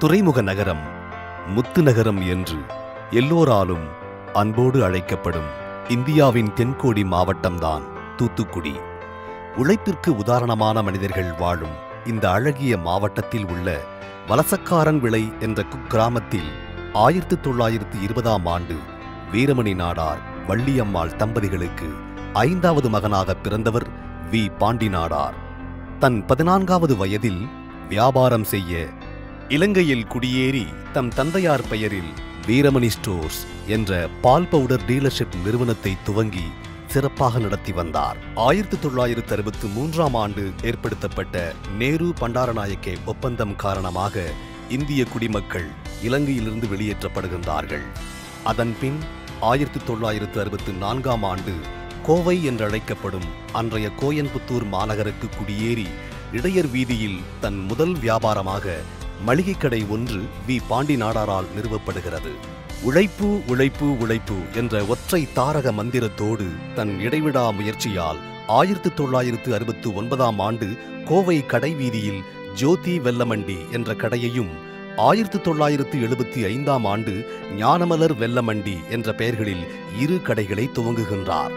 துறைமுக நகரம் முத்து நகரம் என்று எல்லோராலும் அன்போடு அழைக்கப்படும் இந்தியாவின் தென்கோடி மாவட்டம்தான் தூத்துக்குடி உழைப்பிற்கு உதாரணமான மனிதர்கள் வாழும் இந்த அழகிய மாவட்டத்தில் உள்ள வலசக்காரன் விளை என்ற குக்கிராமத்தில் ஆயிரத்து தொள்ளாயிரத்து இருபதாம் ஆண்டு வீரமணி நாடார் வள்ளியம்மாள் தம்பதிகளுக்கு ஐந்தாவது மகனாக பிறந்தவர் வி பாண்டி நாடார் தன் பதினான்காவது வயதில் வியாபாரம் செய்ய இலங்கையில் குடியேறி தம் தந்தையார் பெயரில் வீரமணி ஸ்டோர்ஸ் என்ற பால் பவுடர் டீலர்ஷிப் நிறுவனத்தை துவங்கி சிறப்பாக நடத்தி வந்தார் ஆயிரத்தி தொள்ளாயிரத்து அறுபத்து மூன்றாம் ஆண்டு ஏற்படுத்தப்பட்ட நேரு பண்டாரநாயக்கே ஒப்பந்தம் காரணமாக இந்திய குடிமக்கள் இலங்கையிலிருந்து வெளியேற்றப்படுகின்றார்கள் அதன்பின் ஆயிரத்தி தொள்ளாயிரத்து அறுபத்து நான்காம் ஆண்டு கோவை என்றழைக்கப்படும் அன்றைய கோயம்புத்தூர் மாநகருக்கு குடியேறி இடையர் வீதியில் தன் முதல் வியாபாரமாக மளிகை கடை ஒன்று வி பாண்டி நாடாரால் நிறுவப்படுகிறது உழைப்பு உழைப்பு உழைப்பு என்ற ஒற்றை தாரக மந்திரத்தோடு தன் இடைவிடா முயற்சியால் ஆயிரத்து தொள்ளாயிரத்து அறுபத்து ஒன்பதாம் ஆண்டு கோவை கடை வீதியில் ஜோதி வெல்லமண்டி என்ற கடையையும் ஆயிரத்து தொள்ளாயிரத்து எழுபத்தி ஐந்தாம் ஆண்டு ஞானமலர் வெல்லமண்டி என்ற பெயர்களில் இரு கடைகளை துவங்குகின்றார்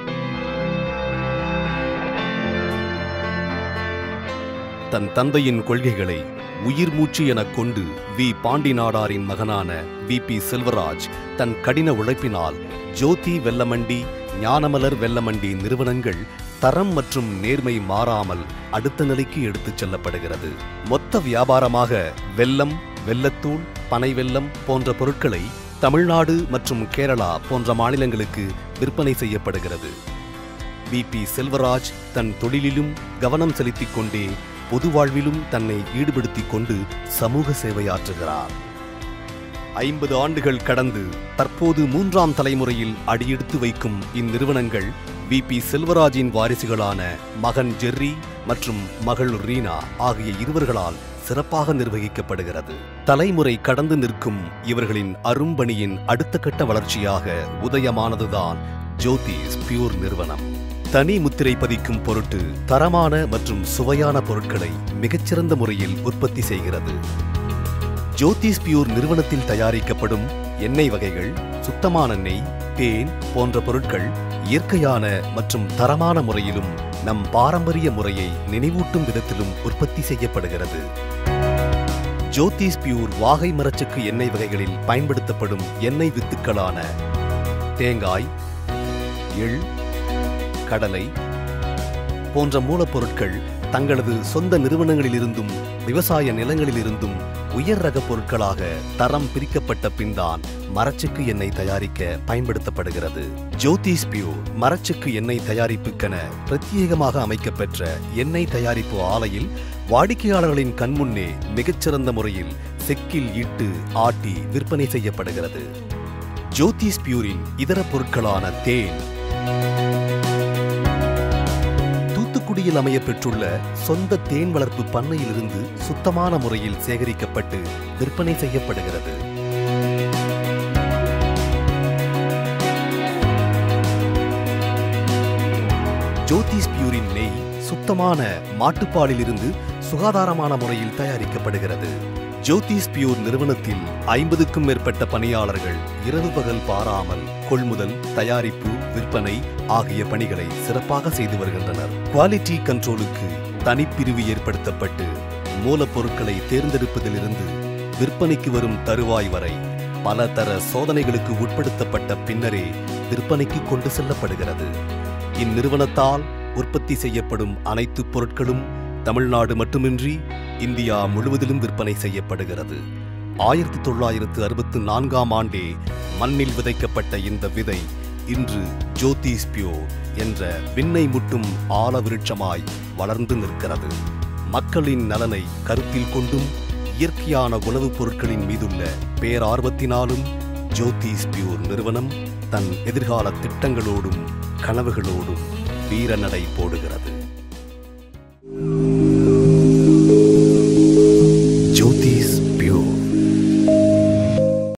தன் தந்தையின் கொள்கைகளை உயிர் மூச்சு எனக் கொண்டு வி பாண்டி நாடாரின் மகனான வி பி செல்வராஜ் தன் கடின உழைப்பினால் ஜோதி வெல்லமண்டி ஞானமலர் வெல்லமண்டி நிறுவனங்கள் தரம் மற்றும் நேர்மை மாறாமல் அடுத்த நிலைக்கு எடுத்துச் செல்லப்படுகிறது மொத்த வியாபாரமாக வெல்லம் வெல்லத்தூள் பனை வெல்லம் போன்ற பொருட்களை தமிழ்நாடு மற்றும் கேரளா போன்ற மாநிலங்களுக்கு விற்பனை செய்யப்படுகிறது வி பி செல்வராஜ் தன் தொழிலிலும் கவனம் செலுத்திக் கொண்டே பொது வாழ்விலும் தன்னை ஈடுபடுத்திக் கொண்டு சமூக சேவையாற்றுகிறார் ஐம்பது ஆண்டுகள் கடந்து தற்போது மூன்றாம் தலைமுறையில் அடியெடுத்து வைக்கும் இந்நிறுவனங்கள் வி பி செல்வராஜின் வாரிசுகளான மகன் ஜெர்ரி மற்றும் மகள் ரீனா ஆகிய இருவர்களால் சிறப்பாக நிர்வகிக்கப்படுகிறது தலைமுறை கடந்து நிற்கும் இவர்களின் அரும்பணியின் அடுத்த கட்ட வளர்ச்சியாக உதயமானதுதான் ஜோதிஸ் பியூர் நிறுவனம் தனி முத்திரை பதிக்கும் பொருட்டு தரமான மற்றும் சுவையான பொருட்களை மிகச்சிறந்த முறையில் உற்பத்தி செய்கிறது ஜோதிஸ் பியூர் நிறுவனத்தில் தயாரிக்கப்படும் எண்ணெய் வகைகள் சுத்தமான நெய் தேன் போன்ற பொருட்கள் இயற்கையான மற்றும் தரமான முறையிலும் நம் பாரம்பரிய முறையை நினைவூட்டும் விதத்திலும் உற்பத்தி செய்யப்படுகிறது ஜோதிஸ் பியூர் வாகை மரச்சக்கு எண்ணெய் வகைகளில் பயன்படுத்தப்படும் எண்ணெய் வித்துக்களான தேங்காய் எள் கடலை போன்ற மூலப்பொருட்கள் தங்களது சொந்த நிறுவனங்களிலிருந்தும் விவசாய நிலங்களிலிருந்தும் உயர் ரக பொருட்களாக தரம் பிரிக்கப்பட்ட பின்தான் மரச்செக்கு எண்ணெய் தயாரிக்க பயன்படுத்தப்படுகிறது ஜோதிஸ் பியூர் மரச்செக்கு எண்ணெய் தயாரிப்புக்கென பிரத்யேகமாக அமைக்கப்பெற்ற எண்ணெய் தயாரிப்பு ஆலையில் வாடிக்கையாளர்களின் கண்முன்னே மிகச்சிறந்த முறையில் செக்கில் இட்டு ஆட்டி விற்பனை செய்யப்படுகிறது ஜோதிஸ் பியூரின் இதர பொருட்களான தேன் தூத்துக்குடியில் அமைய பெற்றுள்ள சொந்த தேன் வளர்ப்பு பண்ணையிலிருந்து சுத்தமான முறையில் சேகரிக்கப்பட்டு விற்பனை செய்யப்படுகிறது ஜோதிஸ் பியூரின் நெய் சுத்தமான மாட்டுப்பாலிலிருந்து சுகாதாரமான முறையில் தயாரிக்கப்படுகிறது ஜோதிஸ் பியூர் நிறுவனத்தில் ஐம்பதுக்கும் மேற்பட்ட பணியாளர்கள் இரவு பகல் பாராமல் கொள்முதல் தயாரிப்பு விற்பனை ஆகிய பணிகளை சிறப்பாக செய்து வருகின்றனர் குவாலிட்டி கண்ட்ரோலுக்கு தனிப்பிரிவு ஏற்படுத்தப்பட்டு மூலப்பொருட்களை தேர்ந்தெடுப்பதிலிருந்து விற்பனைக்கு வரும் தருவாய் வரை பல தர சோதனைகளுக்கு உட்படுத்தப்பட்ட பின்னரே விற்பனைக்கு கொண்டு செல்லப்படுகிறது இந்நிறுவனத்தால் உற்பத்தி செய்யப்படும் அனைத்து பொருட்களும் தமிழ்நாடு மட்டுமின்றி இந்தியா முழுவதிலும் விற்பனை செய்யப்படுகிறது ஆயிரத்தி தொள்ளாயிரத்து அறுபத்து நான்காம் ஆண்டே மண்ணில் விதைக்கப்பட்ட இந்த விதை இன்று ஜோதிஸ் பியோ என்ற விண்ணை முட்டும் ஆல விருட்சமாய் வளர்ந்து நிற்கிறது மக்களின் நலனை கருத்தில் கொண்டும் இயற்கையான உணவுப் பொருட்களின் மீதுள்ள பேரார்வத்தினாலும் ஜோதிஸ் பியூர் நிறுவனம் தன் எதிர்கால திட்டங்களோடும் கனவுகளோடும் வீரநடை போடுகிறது